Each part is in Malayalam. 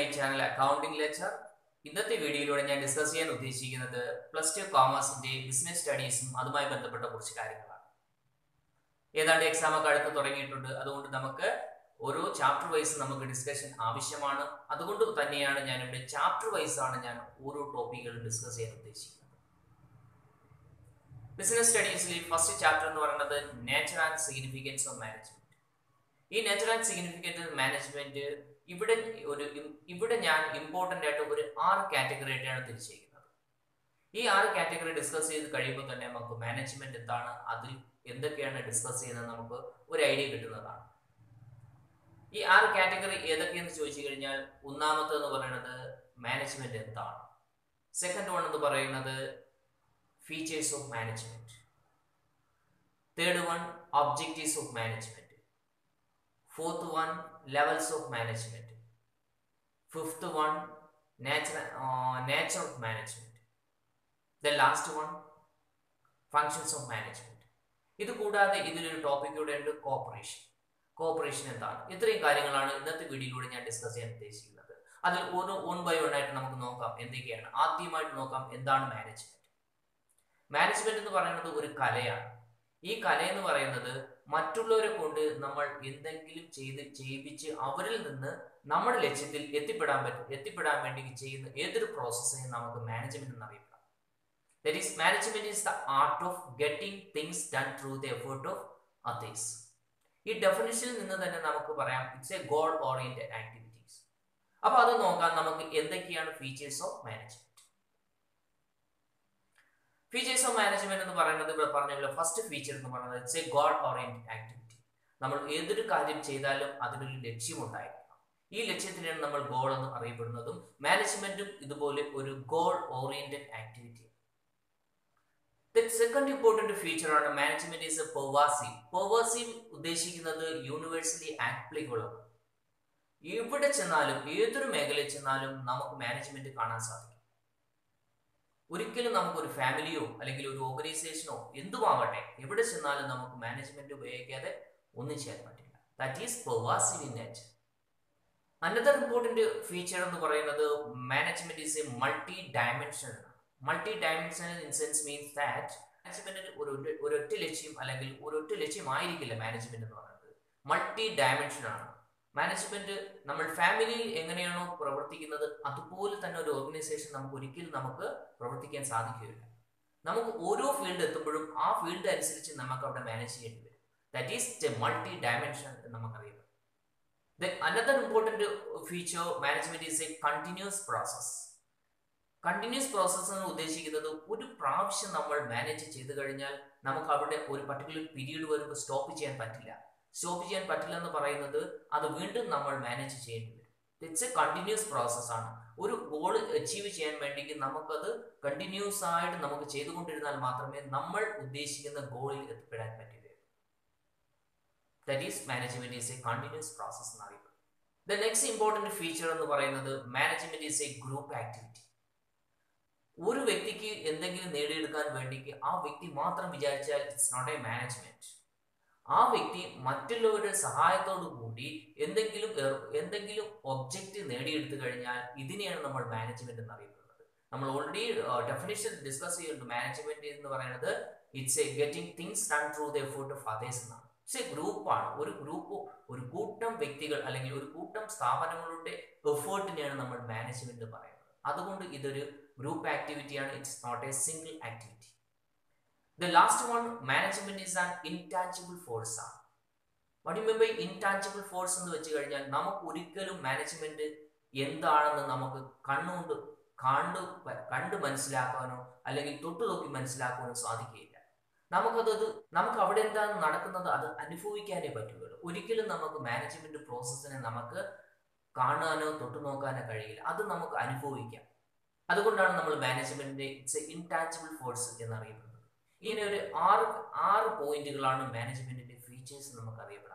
ചാനൽ അക്കൗണ്ടിംഗ് ലെക്ചർ ഇന്നത്തെ വീഡിയോയിലൂടെ ഞാൻ ഡിസ്കസ് ചെയ്യാൻ ഉദ്ദേശിക്കുന്നത് പ്ലസ് ടു കോമേഴ്സിന്റെ ബിസിനസ് സ്റ്റഡീസും അതുമായി ബന്ധപ്പെട്ട കുറച്ച് കാര്യങ്ങളാണ് ഏതാണ്ട് എക്സാം ഒക്കെ അടുത്ത് തുടങ്ങിയിട്ടുണ്ട് അതുകൊണ്ട് നമുക്ക് ഓരോ ചാപ്റ്റർ വൈസ് നമുക്ക് ഡിസ്കഷൻ ആവശ്യമാണ് അതുകൊണ്ട് തന്നെയാണ് ഞാൻ ഇവിടെ ചാപ്റ്റർ വൈസ് ആണ് ഞാൻ ഓരോ ടോപ്പിക്കുകളും ഡിസ്കസ് ചെയ്യാൻ ഉദ്ദേശിക്കുന്നത് ബിസിനസ് സ്റ്റഡീസിൽ ഫസ്റ്റ് ചാപ്റ്റർ എന്ന് പറയുന്നത് nature and significance of management ഈ നേച്ചർ ആൻഡ് സിഗ്നിഫിക്കൻസ് മാനേജ്മെന്റ് ഇവിടെ ഒരു ഇവിടെ ഞാൻ ഇമ്പോർട്ടൻ്റ് ആയിട്ട് ഒരു ആറ് കാറ്റഗറി ആയിട്ടാണ് തിരിച്ചിരിക്കുന്നത് ഈ ആറ് കാറ്റഗറി ഡിസ്കസ് ചെയ്ത് കഴിയുമ്പോൾ തന്നെ നമുക്ക് മാനേജ്മെന്റ് എന്താണ് അതിൽ എന്തൊക്കെയാണ് ഡിസ്കസ് ചെയ്യുന്നത് നമുക്ക് ഒരു ഐഡിയ കിട്ടുന്നതാണ് ഈ ആറ് കാറ്റഗറി ഏതൊക്കെയെന്ന് ചോദിച്ചു കഴിഞ്ഞാൽ ഒന്നാമത്തെ എന്ന് പറയുന്നത് മാനേജ്മെന്റ് എന്താണ് സെക്കൻഡ് വൺ എന്ന് പറയുന്നത് features of management third one objectives of management fourth one levels of management fifth one nature uh, nature of management the last one functions of management ഇത് കൂടാതെ ഇതിലൊരു ടോപ്പിക് കൂടെ ഉണ്ട് കോപ്പറേഷൻ കോപ്പറേഷൻ എന്താണ് ഇത്രയും കാര്യങ്ങളാണ് ഇന്നത്തെ വീഡിയോയിലൂടെ ഞാൻ ഡിസ്കസ് ചെയ്യാൻ ഉദ്ദേശിക്കുന്നത് അതിൽ ഓരോ വൺ ബൈ വൺ ആയിട്ട് നമുക്ക് നോക്കാം എന്തൊക്കെയാണ് ആദ്യമായിട്ട് നോക്കാം എന്താണ് മാനേജ്മെന്റ് മാനേജ്മെന്റ് എന്ന് പറയുന്നത് ഒരു കലയാണ് ഈ കല എന്ന് പറയുന്നത് മറ്റുള്ളവരെ കൊണ്ട് നമ്മൾ എന്തെങ്കിലും ചെയ്ത് ചെയ്യിപ്പിച്ച് അവരിൽ നിന്ന് നമ്മുടെ ലക്ഷ്യത്തിൽ എത്തിപ്പെടാൻ പറ്റും എത്തിപ്പെടാൻ വേണ്ടി ചെയ്യുന്ന ഏതൊരു പ്രോസസ്സിനെയും നമുക്ക് മാനേജ്മെന്റ് എന്ന് അറിയപ്പെടാം that is management is the art of getting things done through the effort of others ഈ ഡെഫിനിഷനിൽ നിന്ന് തന്നെ നമുക്ക് പറയാം it's a goal oriented activities അപ്പൊ അത് നോക്കാൻ നമുക്ക് എന്തൊക്കെയാണ് features of management features of management എന്ന് പറയുന്നത് ഇവിടെ പറഞ്ഞ പോലെ ഫസ്റ്റ് ഫീച്ചർ എന്ന് പറയുന്നത് it's a goal oriented activity നമ്മൾ ഏതൊരു കാര്യം ചെയ്താലും അതിനൊരു ലക്ഷ്യമുണ്ടായിരിക്കണം ഈ ലക്ഷ്യത്തിനാണ് നമ്മൾ ഗോൾ എന്ന് അറിയപ്പെടുന്നതും മാനേജ്മെന്റും ഇതുപോലെ ഒരു goal oriented activity second important feature ആണ് management is a pervasive pervasive ഉദ്ദേശിക്കുന്നത് യൂണിവേഴ്സലി ആപ്ലിക്കബിൾ ആണ് എവിടെ ചെന്നാലും ഏതൊരു മേഖലയിൽ ചെന്നാലും നമുക്ക് മാനേജ്മെന്റ് കാണാൻ സാധിക്കും ഒരിക്കലും നമുക്ക് ഒരു ഫാമിലിയോ അല്ലെങ്കിൽ ഒരു ഓർഗനൈസേഷനോ എന്തുമാകട്ടെ എവിടെ ചെന്നാലും നമുക്ക് മാനേജ്മെന്റ് ഉപയോഗിക്കാതെ ഒന്നും ചെയ്യാൻ പറ്റില്ല that is pervasive in nature another important feature എന്ന് പറയുന്നത് management is a multi dimensional multi dimensional in sense means that മാനേജ്മെന്റിന് ഒരു ഒരൊറ്റ ലക്ഷ്യം അല്ലെങ്കിൽ ഒരൊറ്റ ലക്ഷ്യമായിരിക്കില്ല മാനേജ്മെന്റ് എന്ന് പറയുന്നത് മൾട്ടി ഡയമെൻഷൻ ആണ് മാനേജ്മെന്റ് നമ്മൾ ഫാമിലിയിൽ എങ്ങനെയാണോ പ്രവർത്തിക്കുന്നത് അതുപോലെ തന്നെ ഒരു ഓർഗനൈസേഷൻ നമുക്ക് ഒരിക്കലും നമുക്ക് പ്രവർത്തിക്കാൻ സാധിക്കുകയില്ല നമുക്ക് ഓരോ ഫീൽഡ് എത്തുമ്പോഴും ആ ഫീൽഡ് അനുസരിച്ച് നമുക്ക് അവിടെ മാനേജ് ചെയ്യേണ്ടി വരും that is a multi dimension നമുക്കറിയാം another important feature management is a continuous process continuous process എന്ന് ഉദ്ദേശിക്കുന്നത് ഒരു പ്രാവശ്യം നമ്മൾ മാനേജ് ചെയ്ത് കഴിഞ്ഞാൽ നമുക്ക് അവിടെ ഒരു പർട്ടിക്കുലർ പീരീഡ് വരുമ്പോൾ സ്റ്റോപ്പ് ചെയ്യാൻ പറ്റില്ല സ്റ്റോപ്പ് ചെയ്യാൻ പറ്റില്ല എന്ന് പറയുന്നത് അത് വീണ്ടും നമ്മൾ മാനേജ് ചെയ്യേണ്ടി വരും ഇറ്റ്സ് എ കണ്ടിന്യൂസ് പ്രോസസ് ആണ് ഒരു ഗോൾ അച്ചീവ് ചെയ്യാൻ വേണ്ടി നമുക്കത് കണ്ടിന്യൂസ് ആയിട്ട് നമുക്ക് ചെയ്തുകൊണ്ടിരുന്നാൽ മാത്രമേ നമ്മൾ ഉദ്ദേശിക്കുന്ന ഗോളിൽ എത്തിപ്പെടാൻ പറ്റുകയുള്ളൂ that is management is a continuous process എന്ന് അറിയപ്പെടും ദ നെക്സ്റ്റ് ഇമ്പോർട്ടന്റ് ഫീച്ചർ എന്ന് പറയുന്നത് management is a group activity ഒരു വ്യക്തിക്ക് എന്തെങ്കിലും നേടിയെടുക്കാൻ വേണ്ടി ആ വ്യക്തി മാത്രം വിചാരിച്ചാൽ ഇറ്റ്സ് നോട്ട് എ മാനേജ്മെന്റ് ആ വ്യക്തി മറ്റുള്ളവരുടെ സഹായത്തോടു കൂടി എന്തെങ്കിലും എന്തെങ്കിലും ഒബ്ജക്റ്റ് നേടിയെടുത്തു കഴിഞ്ഞാൽ ഇതിനെയാണ് നമ്മൾ മാനേജ്മെന്റ് എന്ന് അറിയപ്പെടുന്നത് നമ്മൾ ഓൾറെഡി ഡെഫിനേഷൻ ഡിസ്കസ് ചെയ്യുന്നുണ്ട് മാനേജ്മെന്റ് എന്ന് പറയുന്നത് it's a getting things done through the effort of others എന്നാണ് ഇറ്റ്സ് എ ഗ്രൂപ്പാണ് ഒരു ഗ്രൂപ്പ് ഒരു കൂട്ടം വ്യക്തികൾ അല്ലെങ്കിൽ ഒരു കൂട്ടം സ്ഥാപനങ്ങളുടെ എഫേർട്ടിനെയാണ് നമ്മൾ മാനേജ്മെന്റ് പറയുന്നത് അതുകൊണ്ട് ഇതൊരു ഗ്രൂപ്പ് ആക്ടിവിറ്റിയാണ് it's not a single activity the last one management is an intangible force ആണ് what mean by intangible force എന്ന് വെച്ച് കഴിഞ്ഞാൽ നമുക്ക് ഒരിക്കലും മാനേജ്മെന്റ് എന്താണെന്ന് നമുക്ക് കണ്ണുകൊണ്ട് കണ്ടു കണ്ട് മനസ്സിലാക്കാനോ അല്ലെങ്കിൽ തൊട്ടു നോക്കി മനസ്സിലാക്കാനോ സാധിക്കുകയില്ല നമുക്കത് നമുക്ക് അവിടെ എന്താണ് നടക്കുന്നത് അത് അനുഭവിക്കാനേ പറ്റുകയുള്ളൂ ഒരിക്കലും നമുക്ക് മാനേജ്മെന്റ് പ്രോസസ്സിനെ നമുക്ക് കാണാനോ തൊട്ടു നോക്കാനോ കഴിയില്ല അത് നമുക്ക് അനുഭവിക്കാം അതുകൊണ്ടാണ് നമ്മൾ മാനേജ്മെന്റിന്റെ ഇറ്റ്സ് എ ഇൻടാഞ്ചിബിൾ ഫോഴ്സ് എന്നറിയപ്പെടുന്നത് ഇങ്ങനെ ഒരു ആറ് ആറ് പോയിന്റുകളാണ് മാനേജ്മെന്റിന്റെ ഫീച്ചേഴ്സ് നമുക്ക് അറിയപ്പെടാൻ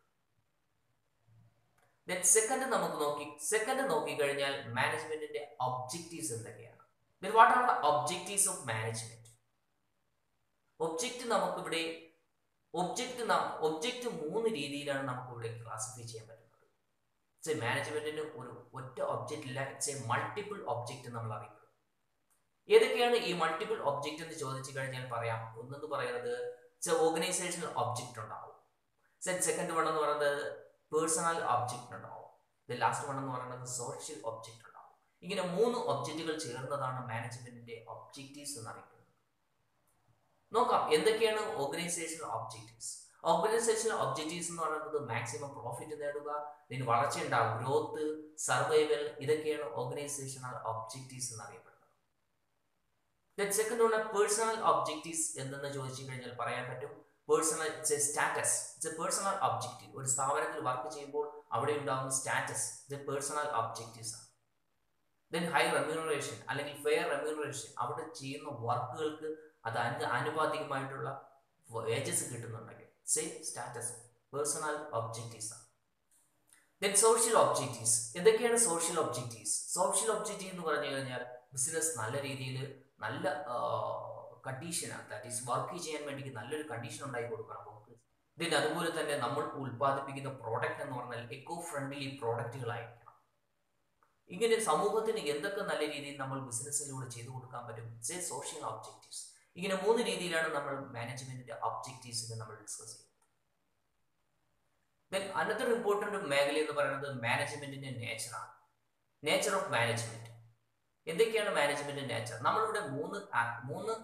പറ്റുന്നത് സെക്കൻഡ് നമുക്ക് നോക്കി സെക്കൻഡ് നോക്കി കഴിഞ്ഞാൽ മാനേജ്മെന്റിന്റെ ഒബ്ജക്റ്റീവ്സ് എന്തൊക്കെയാണ് what are the objectives of management object നമുക്കിവിടെ ഒബ്ജക്റ്റ് ഒബ്ജക്റ്റ് മൂന്ന് രീതിയിലാണ് നമുക്ക് ഇവിടെ ക്ലാസിഫൈ ചെയ്യാൻ പറ്റുന്നത് ഇറ്റ്സ് എ മാനേജ്മെന്റിന് ഒരു ഒറ്റ ഒബ്ജക്റ്റ് ഇല്ല ഇറ്റ്സ് എ മൾട്ടിപ്പിൾ ഒബ്ജക്റ്റ് നമ്മൾ അറിയപ്പെടും ഏതൊക്കെയാണ് ഈ മൾട്ടിപ്പിൾ ഒബ്ജക്റ്റ് എന്ന് ചോദിച്ചു കഴിഞ്ഞാൽ പറയാം ഒന്നെന്ന് പറയുന്നത് ഇറ്റ്സ് എ ഓർഗനൈസേഷണൽ ഒബ്ജക്റ്റ് ഉണ്ടാവും സെക്കൻഡ് വൺ എന്ന് പറയുന്നത് പേഴ്സണൽ ഒബ്ജക്റ്റ് ഉണ്ടാവും ലാസ്റ്റ് വൺ എന്ന് പറയുന്നത് സോഷ്യൽ ഒബ്ജക്റ്റ് ഉണ്ടാവും ഇങ്ങനെ മൂന്ന് ഒബ്ജക്റ്റുകൾ ചേർന്നതാണ് മാനേജ്മെന്റിന്റെ ഒബ്ജക്റ്റീവ്സ് എന്ന് അറിയപ്പെടുന്നത് നോക്കാം എന്തൊക്കെയാണ് ഓർഗനൈസേഷണൽ ഒബ്ജക്റ്റീവ്സ് ഓർഗനൈസേഷണൽ ഒബ്ജക്റ്റീവ്സ് എന്ന് പറയുന്നത് മാക്സിമം പ്രോഫിറ്റ് നേടുക ഇതിന് വളർച്ച ഉണ്ടാവും ഗ്രോത്ത് സർവൈവൽ ഇതൊക്കെയാണ് ഓർഗനൈസേഷണൽ ഒബ്ജക്റ്റീവ്സ് എന്ന് അറിയപ്പെടുന്നത് സെക്കൻഡ് ഉള്ള പേഴ്സണൽ ഒബ്ജക്റ്റീവ്സ് എന്തെന്ന് ചോദിച്ചു കഴിഞ്ഞാൽ പറയാൻ പറ്റും personal it's a status it's a personal objective ഒരു സ്ഥാപനത്തിൽ വർക്ക് ചെയ്യുമ്പോൾ അവിടെ ഉണ്ടാകുന്ന സ്റ്റാറ്റസ് ഇത് പേഴ്സണൽ ഒബ്ജക്റ്റീവ്സ് ആണ് ദെൻ ഹൈ റെമ്യൂണറേഷൻ അല്ലെങ്കിൽ ഫെയർ റെമ്യൂണറേഷൻ അവിടെ ചെയ്യുന്ന വർക്കുകൾക്ക് അത് അനു ആനുപാതികമായിട്ടുള്ള വേജസ് കിട്ടുന്നുണ്ടെങ്കിൽ സേ സ്റ്റാറ്റസ് പേഴ്സണൽ ഒബ്ജക്റ്റീവ്സ് ആണ് ദെൻ സോഷ്യൽ ഒബ്ജക്റ്റീവ്സ് എന്തൊക്കെയാണ് സോഷ്യൽ ഒബ്ജക്റ്റീവ്സ് സോഷ്യൽ ഒബ്ജക്റ്റീവ് എന്ന് പറഞ്ഞു കഴിഞ്ഞാൽ ബിസിനസ് നല്ല രീതിയിൽ നല്ല കണ്ടീഷനാണ് ദാറ്റ് ഈസ് വർക്ക് ചെയ്യാൻ വേണ്ടി നല്ലൊരു കണ്ടീഷൻ ഉണ്ടായി കൊടുക്കണം വർക്ക് ഇതിന് അതുപോലെ തന്നെ നമ്മൾ ഉൽപ്പാദിപ്പിക്കുന്ന പ്രോഡക്റ്റ് എന്ന് പറഞ്ഞാൽ എക്കോ ഫ്രണ്ട്ലി പ്രോഡക്റ്റുകളായിരിക്കണം ഇങ്ങനെ സമൂഹത്തിന് എന്തൊക്കെ നല്ല രീതിയിൽ നമ്മൾ ബിസിനസ്സിലൂടെ ചെയ്തു കൊടുക്കാൻ പറ്റും സേ സോഷ്യൽ ഒബ്ജക്റ്റീവ്സ് ഇങ്ങനെ മൂന്ന് രീതിയിലാണ് നമ്മൾ മാനേജ്മെന്റിന്റെ ഒബ്ജക്റ്റീവ്സിനെ നമ്മൾ ഡിസ്കസ് ചെയ്യുന്നത് ദെൻ അനദർ ഇമ്പോർട്ടൻ്റ് മേഖല എന്ന് പറയുന്നത് മാനേജ്മെന്റിന്റെ നേച്ചറാണ് നേച്ചർ ഓഫ് മാനേജ്മെന്റ് എന്തൊക്കെയാണ് മാനേജ്മെന്റ് നേച്ചർ നമ്മളിവിടെ മൂന്ന് മൂന്ന്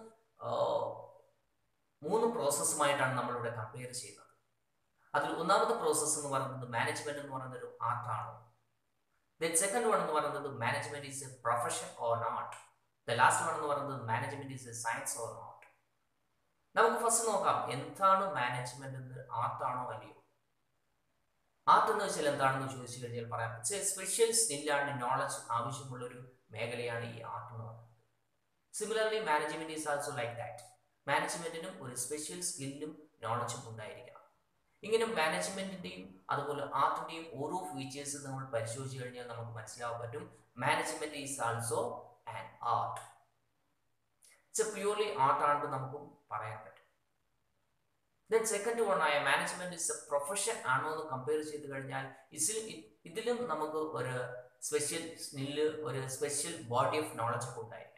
മൂന്ന് പ്രോസസ്സുമായിട്ടാണ് നമ്മളിവിടെ കമ്പയർ ചെയ്യുന്നത് അതിൽ ഒന്നാമത്തെ പ്രോസസ്സ് എന്ന് പറയുന്നത് മാനേജ്മെന്റ് എന്ന് പറയുന്നത് ഒരു ആർട്ടാണ് ദെൻ സെക്കൻഡ് വൺ എന്ന് പറയുന്നത് management is a profession or not the last one എന്ന് പറയുന്നത് management is a science or not നമുക്ക് ഫസ്റ്റ് നോക്കാം എന്താണ് മാനേജ്മെന്റ് എന്ന് ആർട്ടാണോ അല്ലയോ ആർട്ട് എന്ന് വെച്ചാൽ എന്താണെന്ന് ചോദിച്ചു കഴിഞ്ഞാൽ പറയാം it's a special skill and knowledge ആവശ്യമുള്ള ഒരു മേഖലയാണ് ഈ ആർട്ട് എന്ന് പറയുന്നത് similarly management is also like that മാനേജ്മെന്റിനും ഒരു സ്പെഷ്യൽ സ്കില്ലും നോളജും ഉണ്ടായിരിക്കണം ഇങ്ങനെ മാനേജ്മെന്റിന്റെയും അതുപോലെ ആർട്ടിന്റെയും ഓരോ ഫീച്ചേഴ്സ് നമ്മൾ പരിശോധിച്ച് കഴിഞ്ഞാൽ നമുക്ക് മനസ്സിലാവാൻ പറ്റും management is also an art it's a purely art ആണെന്ന് നമുക്ക് പറയാൻ പറ്റും ദെൻ സെക്കൻഡ് വൺ ആയ മാനേജ്മെന്റ് ഇസ് എ പ്രൊഫഷൻ ആണോ എന്ന് കമ്പയർ ചെയ്ത് കഴിഞ്ഞാൽ ഇതിലും ഇതിലും നമുക്ക് ഒരു സ്പെഷ്യൽ സ്നില്ല് ഒരു സ്പെഷ്യൽ ബോഡി ഓഫ് നോളജ് ഒക്കെ ഉണ്ടായിരിക്കണം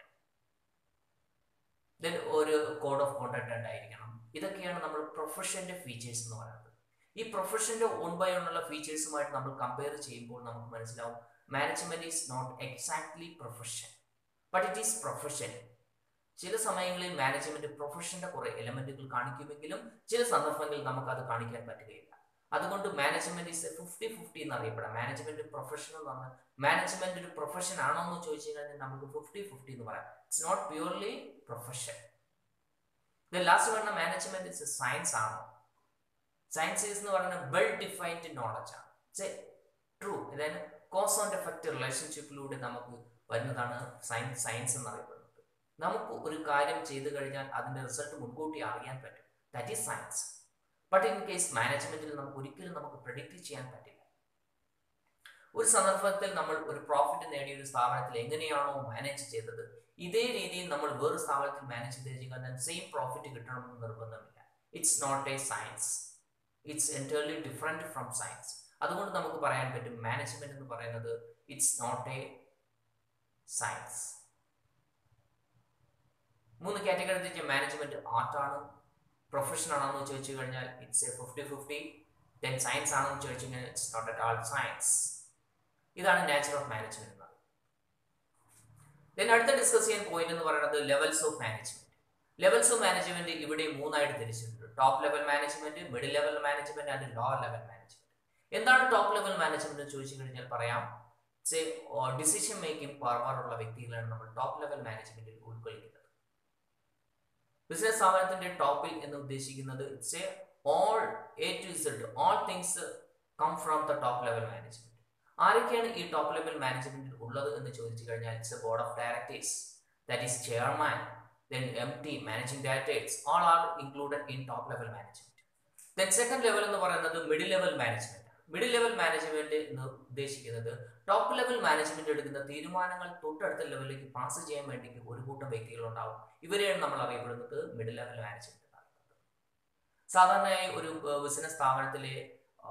ദെൻ ഒരു കോഡ് ഓഫ് കോണ്ടക്ട് ഉണ്ടായിരിക്കണം ഇതൊക്കെയാണ് നമ്മൾ പ്രൊഫഷന്റെ ഫീച്ചേഴ്സ് എന്ന് പറയുന്നത് ഈ പ്രൊഫഷന്റെ ഓൺ ബൈ ഓൺ ഉള്ള ഫീച്ചേഴ്സുമായിട്ട് നമ്മൾ കമ്പയർ ചെയ്യുമ്പോൾ നമുക്ക് മനസ്സിലാവും management is not exactly profession but it is profession ചില സമയങ്ങളിൽ മാനേജ്മെന്റ് പ്രൊഫഷന്റെ കുറെ എലമെന്റുകൾ കാണിക്കുമെങ്കിലും ചില സന്ദർഭങ്ങളിൽ നമുക്ക് അത് കാണിക്കാൻ പറ്റുകയില്ല അതുകൊണ്ട് management is a fifty fifty എന്ന് അറിയപ്പെടാം മാനേജ്മെന്റ് പ്രൊഫഷൻ എന്ന് പറഞ്ഞാൽ മാനേജ്മെന്റ് ഒരു പ്രൊഫഷൻ ആണോ എന്ന് ചോദിച്ചു കഴിഞ്ഞാൽ നമുക്ക് ഫിഫ്റ്റി ഫിഫ്റ്റി എന്ന് പറയാം it's not purely profession last പറഞ്ഞ മാനേജ്മെന്റ് ഇസ് എ സയൻസ് ആണോ സയൻസ് എന്ന് പറയുന്നത് വെൽ ഡിഫൈൻഡ് നോളജ് ആണ് ഇറ്റ്സ് എ ട്രൂ അതായത് കോസ് ആൻഡ് എഫക്റ്റ് റിലേഷൻഷിപ്പിലൂടെ നമുക്ക് വരുന്നതാണ് സയൻസ് സയൻസ് എന്ന് അറിയപ്പെടുന്നത് നമുക്ക് ഒരു കാര്യം ചെയ്തു കഴിഞ്ഞാൽ അതിന്റെ റിസൾട്ട് മുൻകൂട്ടി അറിയാൻ പറ്റും that is science but in case മാനേജ്മെന്റിൽ നമുക്ക് ഒരിക്കലും നമുക്ക് പ്രഡിക്റ്റ് ചെയ്യാൻ പറ്റില്ല ഒരു സന്ദർഭത്തിൽ നമ്മൾ ഒരു പ്രോഫിറ്റ് നേടിയ ഒരു സ്ഥാപനത്തിൽ എങ്ങനെയാണോ മാനേജ് ചെയ്തത് ഇതേ രീതിയിൽ നമ്മൾ വേറെ സ്ഥാപനത്തിൽ മാനേജ് ചെയ്ത് കഴിഞ്ഞാൽ സെയിം പ്രോഫിറ്റ് കിട്ടണമെന്ന് നിർബന്ധമില്ല it's not a science it's entirely different from science അതുകൊണ്ട് നമുക്ക് പറയാൻ പറ്റും മാനേജ്മെന്റ് എന്ന് പറയുന്നത് ഇറ്റ്സ് നോട്ട് എ സയൻസ് മൂന്ന് കാറ്റഗറി തിരിച്ച മാനേജ്മെന്റ് ആർട്ടാണ് പ്രൊഫഷൻ ആണെന്ന് ചോദിച്ചു കഴിഞ്ഞാൽ it's a fifty fifty then science ആണെന്ന് ചോദിച്ചു കഴിഞ്ഞാൽ it's not at all science ഇതാണ് നാച്ചർ ഓഫ് മാനേജ്മെന്റ് എന്നത് ദെൻ അടുത്ത ഡിസ്കസ് ചെയ്യാൻ പോയിന്റ് എന്ന് പറയുന്നത് levels of management levels of management ഇവിടെ മൂന്നായിട്ട് തിരിച്ചിട്ടുണ്ട് top level management middle level management and lower level management എന്താണ് ടോപ്പ് ലെവൽ മാനേജ്മെന്റ് ചോദിച്ചു കഴിഞ്ഞാൽ പറയാം സേ ഡിസിഷൻ മേക്കിംഗ് പവർ ഉള്ള വ്യക്തികളാണ് നമ്മൾ ടോപ്പ് ലെവൽ മാനേജ്മെന്റിൽ ഉൾക്കൊള്ളിക്കുന്നത് ബിസിനസ് സ്ഥാപനത്തിന്റെ ടോപ്പിൽ എന്ന് ഉദ്ദേശിക്കുന്നത് it's a all A to Z all things come from the top level management ആരൊക്കെയാണ് ഈ ടോപ്പ് ലെവൽ മാനേജ്മെന്റിൽ ഉള്ളത് എന്ന് ചോദിച്ചു കഴിഞ്ഞാൽ it's a board of directors that is chairman then MT managing directors all are included in top level management then second level എന്ന് പറയുന്നത് middle level management middle level management എന്ന് ഉദ്ദേശിക്കുന്നത് ടോപ്പ് ലെവൽ മാനേജ്മെന്റ് എടുക്കുന്ന തീരുമാനങ്ങൾ തൊട്ടടുത്ത ലെവലിലേക്ക് പാസ് ചെയ്യാൻ വേണ്ടി ഒരു കൂട്ടം വ്യക്തികൾ ഉണ്ടാവും ഇവരെയാണ് നമ്മൾ അറിയപ്പെടുന്നത് മിഡിൽ ലെവൽ മാനേജ്മെന്റ് സാധാരണയായി ഒരു ബിസിനസ് സ്ഥാപനത്തിലെ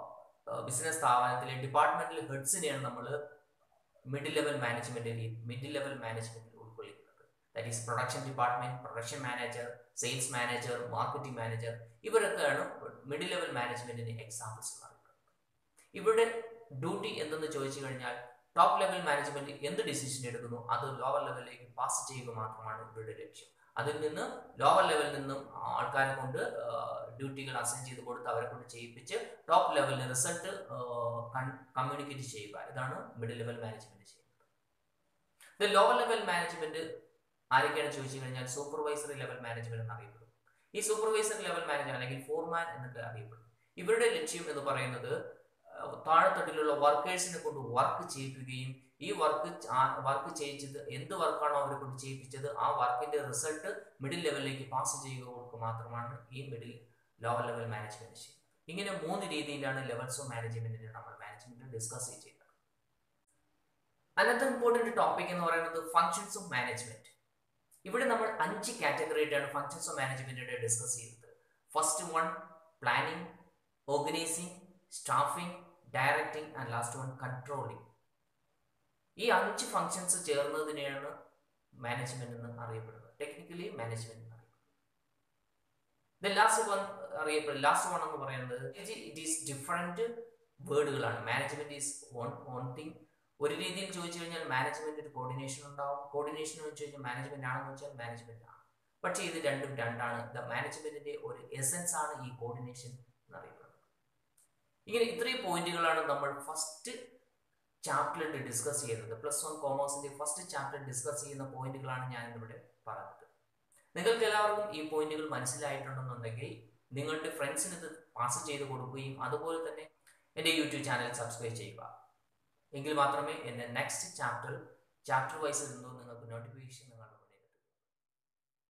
ബിസിനസ് സ്ഥാപനത്തിലെ ഡിപ്പാർട്ട്മെന്റൽ ഹെഡ്സിനെയാണ് നമ്മൾ middle level management middle level മാനേജ്മെന്റിൽ ഉൾക്കൊള്ളിക്കുന്നത് that is production department production manager sales manager marketing manager ഇവരൊക്കെയാണ് മിഡിൽ ലെവൽ മാനേജ്മെന്റിന് എക്സാമ്പിൾസ് ഇവരുടെ ഡ്യൂട്ടി എന്തെന്ന് ചോദിച്ചു കഴിഞ്ഞാൽ ടോപ്പ് ലെവൽ മാനേജ്മെന്റ് എന്ത് ഡിസിഷൻ എടുക്കുന്നു അത് ലോവർ ലെവലിലേക്ക് പാസ് ചെയ്യുക മാത്രമാണ് ഇവരുടെ ലക്ഷ്യം അതിൽ നിന്ന് ലോവർ ലെവലിൽ നിന്നും ആൾക്കാരെ കൊണ്ട് ഡ്യൂട്ടികൾ അസൈൻ ചെയ്ത് കൊടുത്ത് അവരെ കൊണ്ട് ചെയ്യിപ്പിച്ച് ടോപ്പ് ലെവലിൽ റിസൾട്ട് കമ്മ്യൂണിക്കേറ്റ് ചെയ്യുക ഇതാണ് മിഡിൽ ലെവൽ മാനേജ്മെന്റ് ചെയ്യുന്നത് ഇത് ലോവർ ലെവൽ മാനേജ്മെന്റ് ആരൊക്കെയാണ് ചോദിച്ചു കഴിഞ്ഞാൽ സൂപ്പർവൈസറി ലെവൽ മാനേജ്മെന്റ് എന്നറിയപ്പെടും ഈ സൂപ്പർവൈസറി ലെവൽ മാനേജർ അല്ലെങ്കിൽ ഫോർമാൻ എന്നൊക്കെ അറിയപ്പെടും ഇവരുടെ ലക്ഷ്യം എന്ന് പറയുന്നത് താഴെത്തട്ടിലുള്ള വർക്കേഴ്സിനെ കൊണ്ട് വർക്ക് ചെയ്യിപ്പിക്കുകയും ഈ വർക്ക് വർക്ക് ചെയ്യിച്ചത് എന്ത് വർക്കാണോ അവരെ കൊണ്ട് ചെയ്യിപ്പിച്ചത് ആ വർക്കിന്റെ റിസൾട്ട് മിഡിൽ ലെവലിലേക്ക് പാസ് ചെയ്യുക മാത്രമാണ് ഈ മിഡിൽ ലോവർ ലെവൽ മാനേജ്മെന്റ് ചെയ്യുന്നത് ഇങ്ങനെ മൂന്ന് രീതിയിലാണ് ലെവൽസ് ഓഫ് മാനേജ്മെന്റിനെ നമ്മൾ മാനേജ്മെന്റ് ഡിസ്കസ് ചെയ്യുന്നത് അനന്തർ ഇമ്പോർട്ടന്റ് ടോപ്പിക് എന്ന് പറയുന്നത് ഫങ്ഷൻസ് ഓഫ് മാനേജ്മെന്റ് ഇവിടെ നമ്മൾ അഞ്ച് കാറ്റഗറി ആയിട്ടാണ് ഫങ്ഷൻസ് ഓഫ് മാനേജ്മെന്റിനെ ഡിസ്കസ് ചെയ്യുന്നത് first one planning organising staffing directing and last one controlling ഈ അഞ്ച് ഫങ്ഷൻസ് ചേർന്നതിനെയാണ് മാനേജ്മെന്റ് എന്ന് അറിയപ്പെടുന്നത് ടെക്നിക്കലി മാനേജ്മെന്റ് എന്ന് അറിയപ്പെടുന്നത് ലാസ്റ്റ് വൺ അറിയപ്പെടും ലാസ്റ്റ് വൺ എന്ന് പറയുന്നത് ഇറ്റ് ഈസ് ഡിഫറെന്റ് വേർഡുകളാണ് management is one one thing ഒരു രീതിയിൽ ചോദിച്ചു കഴിഞ്ഞാൽ മാനേജ്മെന്റ് ഒരു കോർഡിനേഷൻ ഉണ്ടാവും കോർഡിനേഷൻ വെച്ച് കഴിഞ്ഞാൽ മാനേജ്മെന്റ് ആണെന്ന് വെച്ചാൽ മാനേജ്മെന്റ് ആണ് പക്ഷേ ഇത് രണ്ടും രണ്ടാണ് ദ മാനേജ്മെന്റിന്റെ ഒരു എസൻസ് ആണ് ഈ കോർഡിനേഷൻ എന്നറിയപ്പെടുന്നത് ഇങ്ങനെ ഇത്രയും പോയിന്റുകളാണ് നമ്മൾ ഫസ്റ്റ് ചാപ്റ്ററിൽ ഡിസ്കസ് ചെയ്യുന്നത് പ്ലസ് വൺ കോമേഴ്സിന്റെ ഫസ്റ്റ് ചാപ്റ്റർ ഡിസ്കസ് ചെയ്യുന്ന പോയിന്റുകളാണ് ഞാൻ ഇവിടെ പറഞ്ഞത് നിങ്ങൾക്ക് എല്ലാവർക്കും ഈ പോയിന്റുകൾ മനസ്സിലായിട്ടുണ്ടെന്നുണ്ടെങ്കിൽ നിങ്ങളുടെ ഫ്രണ്ട്സിന് ഇത് പാസ് ചെയ്ത് കൊടുക്കുകയും അതുപോലെ തന്നെ എൻ്റെ യൂട്യൂബ് ചാനൽ സബ്സ്ക്രൈബ് ചെയ്യുക എങ്കിൽ മാത്രമേ എൻ്റെ നെക്സ്റ്റ് ചാപ്റ്റർ ചാപ്റ്റർ വൈസ് ഇരുന്നു നിങ്ങൾക്ക് നോട്ടിഫിക്കേഷൻ നിങ്ങൾ